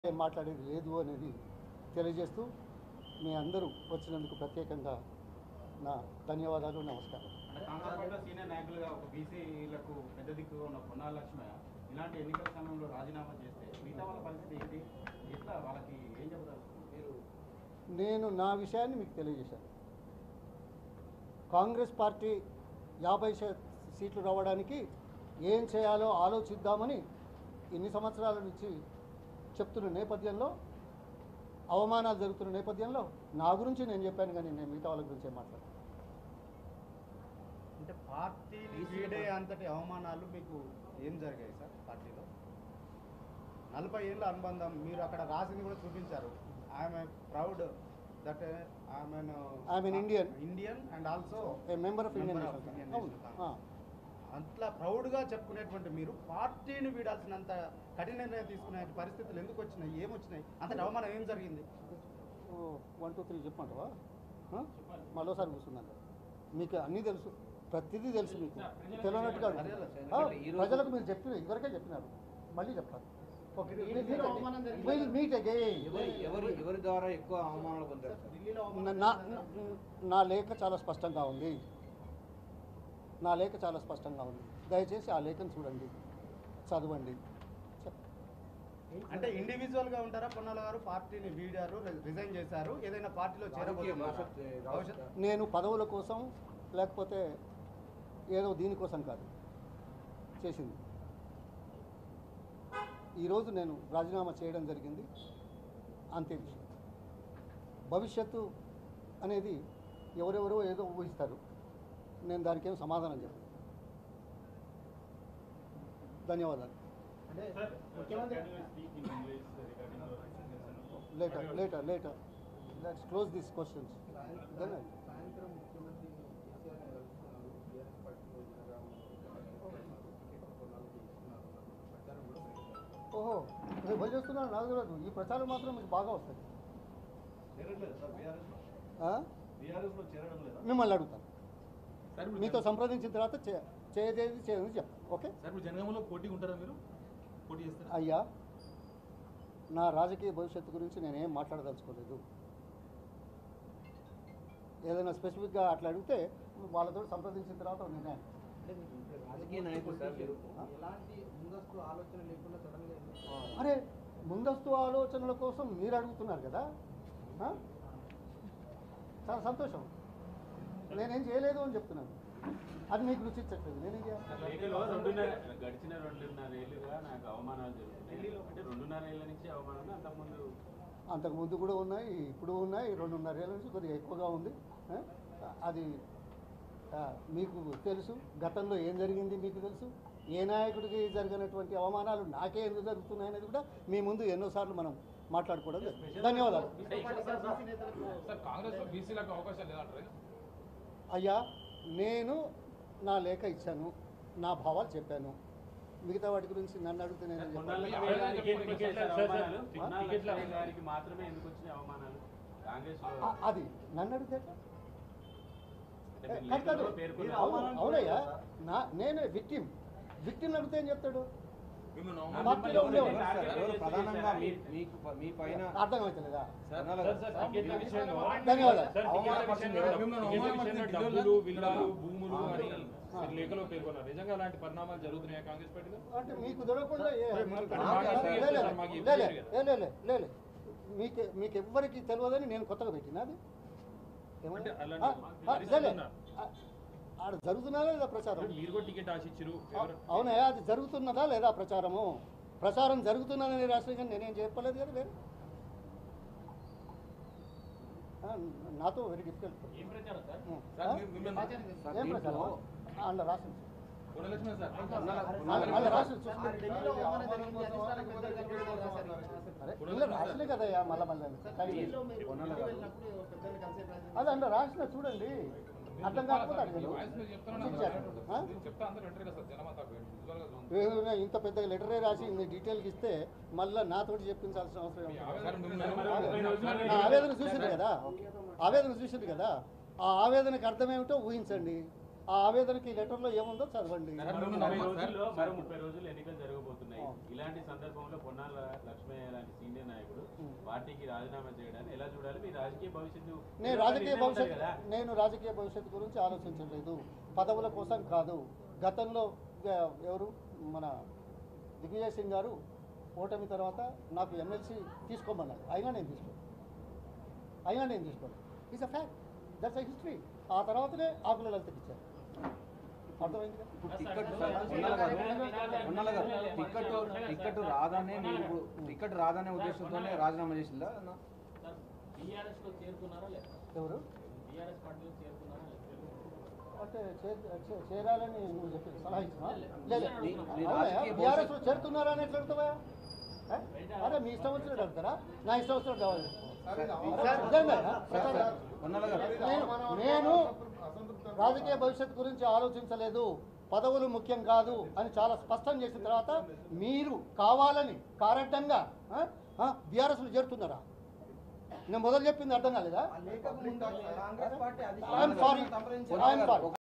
ఏం మాట్లాడేది లేదు అనేది తెలియజేస్తూ మీ అందరూ వచ్చినందుకు ప్రత్యేకంగా నా ధన్యవాదాలు నమస్కారం అంటే కాంగ్రెస్ పార్టీలో సీనియర్ నాయకులుగా ఒక బీసీలకు పెద్ద దిక్కుగా ఉన్న పొన్నాల లక్ష్మయ్య ఇలాంటి ఎన్నికల సమయంలో రాజీనామా చేస్తే మిగతా వాళ్ళ పరిస్థితి ఏంటి ఎట్లా వాళ్ళకి ఏం చెబుతారు మీరు నేను నా విషయాన్ని మీకు తెలియజేశాను కాంగ్రెస్ పార్టీ యాభై శా- సీట్లు రావడానికి ఏం చేయాలో ఆలోచిద్దామని ఇన్ని సంవత్సరాల నుంచి చెప్తున్న నేపథ్యంలో అవమానాలు జరుగుతున్న నేపథ్యంలో నా గురించి నేను చెప్పాను కానీ నేను మిగతా వాళ్ళ గురించి ఏం మాట్లాడాను అంటే పార్టీని వీడే అంతటి అవమానాలు మీకు ఏం జరిగాయి సార్ పార్టీలో నలభై ఏళ్ళ అనుబంధం మీరు అక్కడ రాసింది కూడా చూపించారు I'm proud that I'm I'm an Indian. Indian and also a member of Indian Member of national Indian అవును National ఆ. అంతలా ప్రౌడ్గా చెప్పుకునేటువంటి మీరు పార్టీని వీడాల్సినంత కఠిన నిర్ణయం తీసుకునే పరిస్థితులు ఎందుకు వచ్చినాయి ఏమొచ్చినాయి అంతటి అవమానం ఏం జరిగింది ఓ, వన్ టూ త్రీ చెప్పమంటావా ఆ? మరోసారి కూర్చున్నాను మీకు అన్నీ తెలుసు ప్రతిదీ తెలుసు మీకు తెలియనట్టుగా ఆ, ప్రజలకు మీరు చెప్పిన ఇదివరకే చెప్పినారు మళ్ళీ చెప్తాను ఓకే విల్ మీట్ అగైన్ ఎవరి ఎవరి ఎవరి ద్వారా ఎక్కువ అవమానాలు పొందారు సార్ నా నా- నా లేఖ చాలా స్పష్టంగా ఉంది నా లేఖ చాలా స్పష్టంగా ఉంది దయచేసి ఆ లేఖను చూడండి చదవండి చెప్ అంటే ఇండివిజువల్ గా ఉంటారా పొన్నాల గారు పార్టీని వీడారు రిజైన్ చేశారు ఏదైనా పార్టీలో చేరబోతున్నారా భవిష్యత్ భవిష్యత్ నేను పదవుల కోసం లేకపోతే ఏదో దీనికోసం కాదు చేసింది ఈరోజు నేను రాజీనామా చేయడం జరిగింది అంతే విషయం భవిష్యత్తు అనేది ఎవరెవరో ఏదో ఊహిస్తారు నేను దానికి ఏం సమాధానం చెప్పను ధన్యవాదాలు సార్ ముఖ్యమంత్రి speak in English regarding later later later let's close this questions then సాయంత్రం ముఖ్యమంత్రి కేసీఆర్ కలుస్తున్నారు బీఆర్ఎస్ పార్టీలో జనగామ టికెట్ కొనాలని ఇస్తున్నారు ప్రచారం కూడా పెరుగుతుంది ఓహో నేను భయం చేస్తున్నాను నాకు తెలియదు ఈ ప్రచారం మాత్రం మీకు బాగా వస్తుంది చేరట్లేదు సార్ బీఆర్ఎస్లో ఆ? బీఆర్ఎస్లో చేరడం లేదా మిమ్మల్ని అడుగుతాను సార్ ఇప్పుడు మీతో సంప్రదించిన తర్వాత చే- చేయదేది చేయదని చెప్తాను ఓకే సార్ ఇప్పుడు జనగామలో పోటీ ఉంటారా మీరు పోటీ చేస్తారా అయ్యా నా రాజకీయ భవిష్యత్తు గురించి నేనేం మాట్లాడదలుచుకోలేదు ఏదైనా స్పెసిఫిక్గా అట్లా అడిగితే వాళ్ళతో సంప్రదించిన తర్వాత ఒక నిర్ణయం అంటే మీకు ఇప్పుడు రాజకీయ నాయకులు సార్ మీరు. ఎలాంటి ముందస్తు ఆలోచన లేకుండా సడన్ గా ఎందుకు? అరే ముందస్తు ఆలోచనల కోసం మీరు అడుగుతున్నారు కదా ఆ? చాలా సంతోషం నేనేం చేయలేదు అని చెప్తున్నాను అది మీకు రుచించట్లేదు నేనేం చేయాలి లేఖలో రెండున్నర గడిచిన రెండున్నర ఏళ్ళుగా నాకు అవమానాలు జరుగుతున్నాయి అంటే రెండున్నర ఏళ్ళ నుంచి అవమానాలు అంతకుముందు అంతకు ముందు కూడా ఉన్నాయి ఇప్పుడు ఉన్నాయి రెండున్నర ఏళ్ళ నుంచి కొద్దిగా ఎక్కువగా ఉంది ఆ? అది ఆ, మీకు తెలుసు గతంలో ఏం జరిగింది మీకు తెలుసు ఏ నాయకుడికి జరిగినటువంటి అవమానాలు నాకే ఎందుకు జరుగుతున్నాయి అనేది కూడా మీ ముందు ఎన్నోసార్లు మనం మాట్లాడుకోవడం జరిగింది. ధన్యవాదాలు సార్ కాంగ్రెస్ బీసీలకు అవకాశాలు లేదంటారు అయ్యా నేను నా లేఖ ఇచ్చాను నా భావాలు చెప్పాను మిగతా వాటి గురించి నన్ను అడిగితే నేను ఏం పొన్నాల చెప్పాలి? లక్ష్మయ్య గారికి ఎందుకు టికెట్ వచ్చాయి సార్, అవమానాలు? సార్, పొన్నాల టికెట్ల- లక్ష్మయ్య గారికి మాత్రమే ఎందుకు వచ్చినాయి అవమానాలు కాంగ్రెస్ లో ఆ- అది నన్ను అడిగితే ఎట్లా? అంటే మీరు కాదు, కాదు. లేఖలో పేర్కొన్నారు. అవును, అవునయ్యా నా నేనే విక్టిమ్ విక్టిమ్ అడిగితే ఏం చెప్తాడు మిమ్మల్ని పార్టీలో ఉండేవాడు. ఎవరు ప్రధానంగా మీ మీకు మీ పైన అర్థం అవుతలేదా పొన్నాల సార్, సార్, టికెట్ల విషయంలో ధన్యవాదాలు. సార్, టికెట్ల విషయంలో టికెట్ల విషయంలో డబ్బులు విల్లాలు భూములు అని ఆ. మీరు లేఖలో పేర్కొన్నారు నిజంగా అలాంటి పరిణామాలు జరుగుతున్నాయా కాంగ్రెస్ పార్టీలో అంటే మీకు దొరకకుండా ఏ- మరి మాకు లే- మాకు లే- తెలియదు లే- సార్, మాకు లే- తెలియదు లే- కదా. లే- లే- లే- లే. మీకు మీకు ఎవ్వరికి తెలియదని నేను కొత్తగా పెట్టినా అది ఏమన్నా? అంటే ఆ, అలాంటి ఆ, పరిస్థితులు లే- లే. ఉన్నా? ఆ, ఆడ జరుగుతున్నదా లేదా ప్రచారం మీరు కూడా టికెట్ ఆశించారు అవు- అవునా అది జరుగుతున్నదా లేదా ప్రచారము ప్రచారం జరుగుతున్నదని రాష్ట్రం కానీ నేనేం చెప్పలేదు కదా వేరే ఆ, నాతో వెరీ డిఫికల్ట్ ఏం ప్రచారం సార్ సార్ మీ- మిమ్మల్ని సార్ ఏం దీంట్లో ప్రచారం అందులో రాసింది గుణలక్ష్మి సార్ అందులో- అందులో రాసింది చూసుకో. ఢిల్లీలో అవమానం జరిగింది అధిష్టానం పెద్దలు కలిపి రాశారు. అరే ఇలా రాసిలే కదయ్యా మళ్ళా మళ్ళీ ఢిల్లీలో మీరు ఢిల్లీ వెళ్ళినప్పుడు పెద్దలు కలిసి రాశారు. అది అందులో రాసిన చూడండి అర్థం కాకపోతే అడగండి వాయిస్ మీద చెప్తాను ఆ? చెప్తా అందరూ ఎంటర్ కదా సార్ జనమంతా విజువల్గా చూడండి. ఏదైనా ఇంత పెద్ద లెటరే రాసి ఇన్ని డీటెయిల్కి ఇస్తే మళ్ళీ నాతోటి చెప్పించాల్సిన అవసరం మీ ఏముంది? ఆవేదన మరి మిమ్మల్ని- ముప్పై రోజులు నా ఆవేదన చూసింది కదా ఆవేదన చూసింది కదా ఆ ఆవేదనకి అర్థం ఏమిటో ఊహించండి ఆ ఆవేదనకి లెటర్లో ఏముందో చదవండి సార్, మరో మిమ్మల్ని ముప్పై నమ్మకం- రోజుల్లో సార్, మరో ముప్పై రోజులు ఎన్నికలు జరగబోతున్నాయి అవుతున్నాయి అవును. ఇలాంటి సందర్భంలో పొన్నాల లక్ష్మయ్య లాంటి సీనియర్ నాయకుడు ఉం. పార్టీకి రాజీనామా చేయడాన్ని ఎలా చూడాలి మీ రాజకీయ భవిష్యత్తు నేను ఏదో ఒక రాజకీయ నిర్ణయం ఉండాలి భవిష్యత్తు కదా నేను రాజకీయ భవిష్యత్తు గురించి ఆలోచించలేదు పదవుల కోసం కాదు గతంలో గ- ఎవరు మన దిగ్విజయ్ సింగ్ గారు ఓటమి తర్వాత నాకు ఎమ్మెల్సీ తీసుకోమన్నారు అయినా నేను తీసుకోను అయినా నేను తీసుకోను is a fact that's a history ఆ తర్వాతనే ఆకుల లలితకి ఇచ్చారు అర్థమైంది కదా? ఇప్పుడు టికెట్ సార్ ఉన్నల గారు ఉన్నల గారు టికెట్ టికెట్ రాదనే మీరు ఇప్పుడు టికెట్ రాదనే ఉద్దేశంతోనే రాజీనామా చేసిందా అన్న? టీఆర్ఎస్ లో చేరుకున్నారా లేదా ఎవరు టీఆర్ఎస్ పార్టీలో చేరుకున్నారా లేదా అంటే చేర్- చే- చేరాలని నువ్వు చెప్పి సలహా ఇచ్చినా లేదు మీ- మీ అవునయ్యా, రాజకీయ బీఆర్ఎస్ లో చేరుతున్నారా అని ఎట్లా అడుగుతావా ఏ? అరే మీ ఇష్టం వచ్చినట్టు అడుగుతారా నా ఇష్టం వచ్చినట్టు కావాలి నిజంగా సార్, ఉన్నల గారు నేను నేను రాజకీయ భవిష్యత్తు గురించి ఆలోచించలేదు పదవులు ముఖ్యం కాదు అని చాలా స్పష్టం చేసిన తర్వాత మీరు కావాలని కారడ్డంగా బీఆర్ఎస్లో చేరుతున్నారా నేను మొదలు చెప్పింది అర్థం కాలేదా Congress party I'm sorry I'm sorry